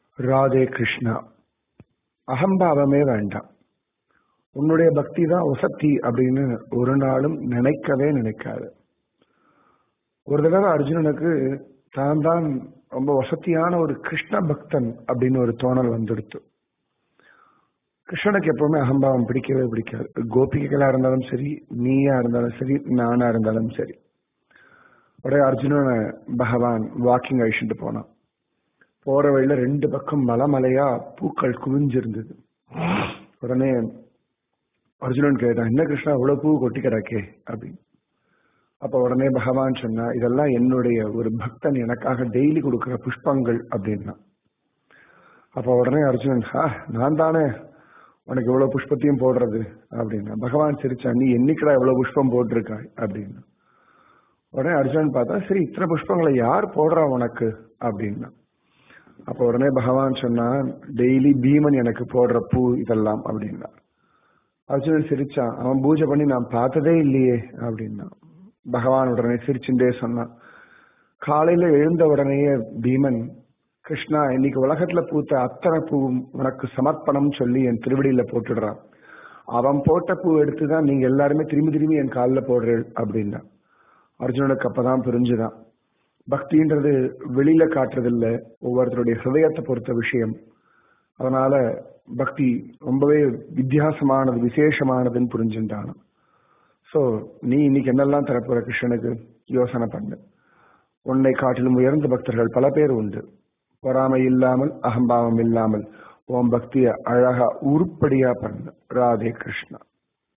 ராதே கிருஷ்ணா அகம்பாவமே வேண்டாம் உன்னுடைய பக்தி தான் உசத்தி அப்படின்னு ஒரு நாளும் நினைக்கவே நினைக்காது ஒரு தடவை அர்ஜுனனுக்கு தான் தான் ரொம்ப வசதியான ஒரு கிருஷ்ண பக்தன் அப்படின்னு ஒரு தோணல் வந்துடுத்து கிருஷ்ணனுக்கு எப்பவுமே அகம்பாவம் பிடிக்கவே பிடிக்காது கோபிகைகளா இருந்தாலும் சரி நீயா இருந்தாலும் சரி நானா இருந்தாலும் சரி உடனே அர்ஜுனனை பகவான் வாக்கிங் அழிச்சுட்டு போனான் போற வழியில ரெண்டு பக்கம் மலை மலையா பூக்கள் குவிஞ்சிருந்தது உடனே அர்ஜுனன் கேட்டான் என்ன கிருஷ்ணா இவ்வளவு பூ கொட்டி கிடக்கே அப்படின்னு அப்ப உடனே பகவான் சொன்னா இதெல்லாம் என்னுடைய ஒரு பக்தன் எனக்காக டெய்லி கொடுக்கிற புஷ்பங்கள் அப்படின்னா அப்ப உடனே அர்ஜுனன் ஹா நான் தானே உனக்கு இவ்வளவு புஷ்பத்தையும் போடுறது அப்படின்னா பகவான் சிரிச்சா நீ என்னைக்கடா இவ்வளவு புஷ்பம் போட்டிருக்காய் அப்படின்னு உடனே அர்ஜுனன் பார்த்தா சரி இத்தனை புஷ்பங்களை யார் போடுறா உனக்கு அப்படின்னா அப்ப உடனே பகவான் சொன்னான் டெய்லி பீமன் எனக்கு போடுற பூ இதெல்லாம் அப்படின்னா அர்ஜுனன் சிரிச்சான் அவன் பூஜை பண்ணி நான் பார்த்ததே இல்லையே அப்படின்னா பகவான் உடனே சிரிச்சுட்டே சொன்னான் காலையில எழுந்த உடனேயே பீமன் கிருஷ்ணா இன்னைக்கு உலகத்துல பூத்த அத்தனை பூவும் உனக்கு சமர்ப்பணம் சொல்லி என் திருவடியில போட்டுடுறான் அவன் போட்ட பூ எடுத்துதான் நீங்க எல்லாருமே திரும்பி திரும்பி என் காலில் போடுறீள் அப்படின்னா அர்ஜுனனுக்கு அப்பதான் புரிஞ்சுதான் பக்தின்றது வெளியில காட்டுறது இல்ல ஒவ்வொருத்தருடைய ஹிருதயத்தை பொறுத்த விஷயம் அதனால பக்தி ரொம்பவே வித்தியாசமானது விசேஷமானதுன்னு புரிஞ்சுட்டான் சோ நீ இன்னைக்கு என்னெல்லாம் தரப்போற கிருஷ்ணனுக்கு யோசனை பண்ணு உன்னை காட்டிலும் உயர்ந்த பக்தர்கள் பல பேர் உண்டு பொறாமை இல்லாமல் அகம்பாவம் இல்லாமல் உன் பக்திய அழகா உருப்படியா பண்ணு ராதே கிருஷ்ணா